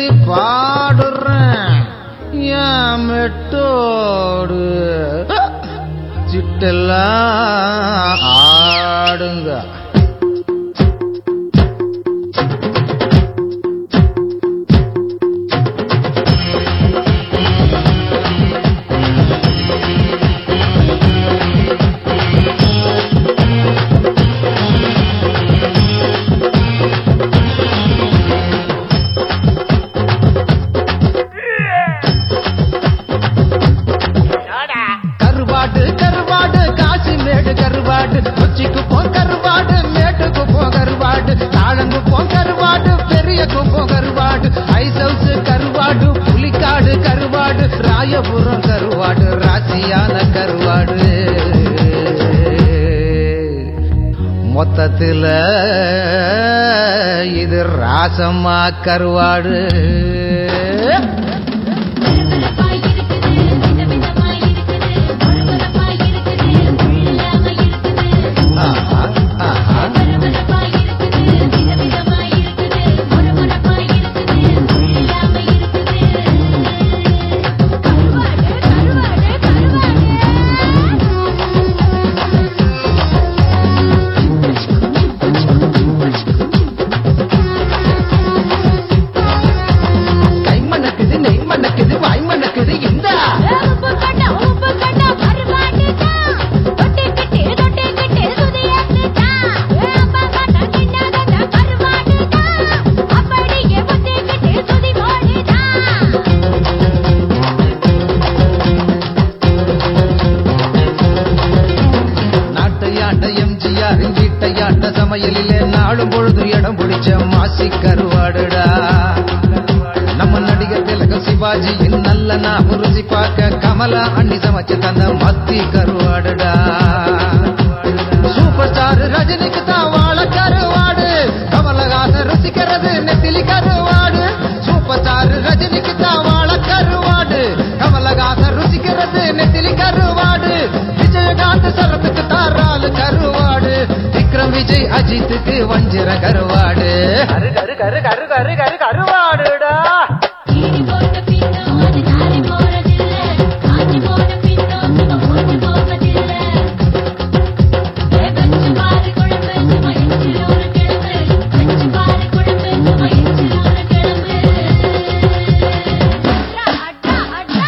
ஏத்தி பாடுறேன் என் மெட்டோடு சிட்டெல்லாம் ஆடுங்க கருவாடு கருவாடு காசி மேடு கருவாடு கொச்சிக்கு போ கருவாடு மேட்டுக்கு போ கருவாடு தாழங்கு போ கருவாடு பெரிய குப்போ கருவாடு ஐஸ் ஹவுஸ் கருவாடு புலிக்காடு கருவாடு ராயபுரம் கருவாடு ராசியான கருவாடு மொத்தத்துல இது ராசம்மா கருவாடு பரபரப்பாய் இருக்குது விதவிதமாய் இருக்குது பரபரப்பாய் இருக்குது இல்லாம இருக்குது ஆஹா, ஆஹா. பரபரப்பாய் இருக்குது விதவிதமாய் இருக்குது பரபரப்பாய் இருக்குது இல்லாம இருக்குது கருவாடு கருவாடு கை மணக்குது நெய் மணக்குது வாய் மணக்குது இந்தா உப்பு கண்ணா உப்பு கண்ணா கருவாடு தான் தொட்டி கட்டி தொட்டி கட்டி சுதியாத்து தான் அப்பா கண்ணா கிண்ணாத கருவாடு தான் அப்படியே பொத்தி கட்டி சுதி போடு தான் நாட்டையாண்ட எம்ஜிஆரின் வீட்டையாண்ட சமையலிலே நாளும் பொழுது இடம் பிடிச்ச மாசி கருவாடுடா நம்ம நடிகர் திலக சிவாஜியின் நல்ல நாம ருசி பார்க்க கமலா அண்ணி சமைச்சு தந்த மத்தி கருவாடுடா சூப்பர் ஸ்டார் ரஜினிக்கு தான் வாழ கருவாடு கமலஹாசன் ரசிக்கிறது நெத்திலி கருவாடு சூப்பர் ஸ்டார் ரஜினிக்கு தான் வாழ கருவாடு கமலஹாசன் ருசிக்கிறது நெத்திலி கருவாடு விஜயகாந்த் சரத்துக்கு தாராளு கருவாடு விக்ரம் விஜய் அஜித்துக்கு வஞ்சிர கருவாடு கரு கரு கரு கரு கரு கரு கருவாடுடா சீனி போட்ட பின்னோ அது நாரி போறதில்ல காஞ்சி போன பின்னோ சும்மா ஊற்றி போவதில்ல கஞ்சி பாரு குழம்பு சும்மா எச்சில் ஒரு கிழம்பு கஞ்சி பாரு குழம்பு சும்மா எச்சில் ஒரு கிழம்பு அட்டா அட்டா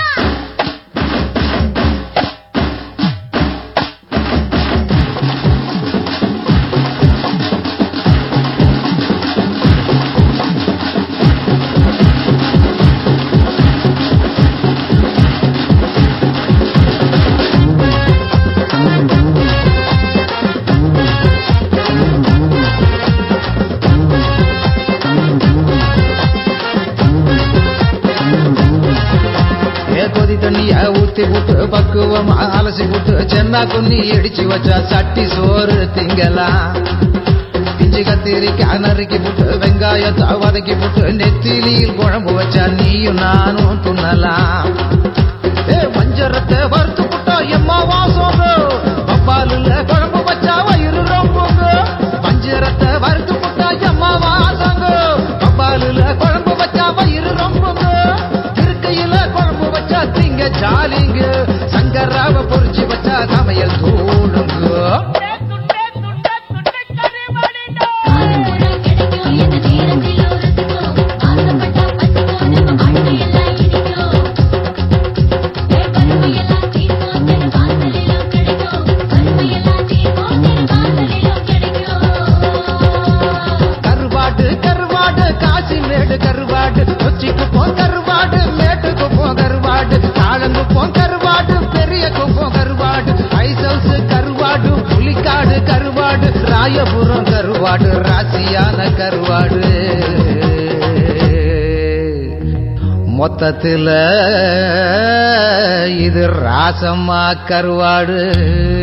ஏ கொதி தண்ணிய ஊத்தி விட்டு பக்குவமா அலசி விட்டு சென்னா குன்னி இடிச்சு வச்சா சட்டி சோறு திங்கலாம் இஞ்சி கத்திரிக்காய் நறுக்கி விட்டு வெங்காயத்தை வதக்கி விட்டு நெத்திலியில் குழம்பு வச்சா நீயும் நானும் துண்ணலாம் ஏ மஞ்சரத்தை வறுத்து விட்டா எம்மா வாசோங்க பப்பாலுல குழம்பு வச்சா வயிறு ரொம்புங்க மஞ்சரத்தை வறுத்து விட்டா எம்மா வாசங்க பப்பாலுல குழம்பு வச்சா வயிறு ரொம்புங்க இருக்கையில குழம்பு வச்சா திங்க ஜாலிங்க சங்கராவ பொரிச்சு வச்சா சமையல் தூளுங்க காலம்புறா கிடைக்கும் எந்த நேரத்தில் ஒருத்துக்கும் ஆசைப்பட்டா பத்துக்கும் நம்ம வாழ்க்கையெல்லாம் இனிக்கும் கருமையெல்லாம் தீர்க்கும் தெரு வாசலிலும் கிடைக்கும் கருமையெல்லாம் தீர்க்கும் தெரு வாசலிலும் கிடைக்கும் கருவாடு கருவாடு காசி மேடு கருவாடு கொச்சிக்கு போ கருவாடு மேட்டுக்கு போ கருவாடு தாழங்கு போ கருவாடு பெரிய குப்போ கருவாடு ஐஸ் ஹவுஸ் கருவாடு புலிக்காடு கருவாடு ராயபுரம் கருவாடு ராசியான கருவாடு மொத்தத்துல இது ராசம்மா கருவாடு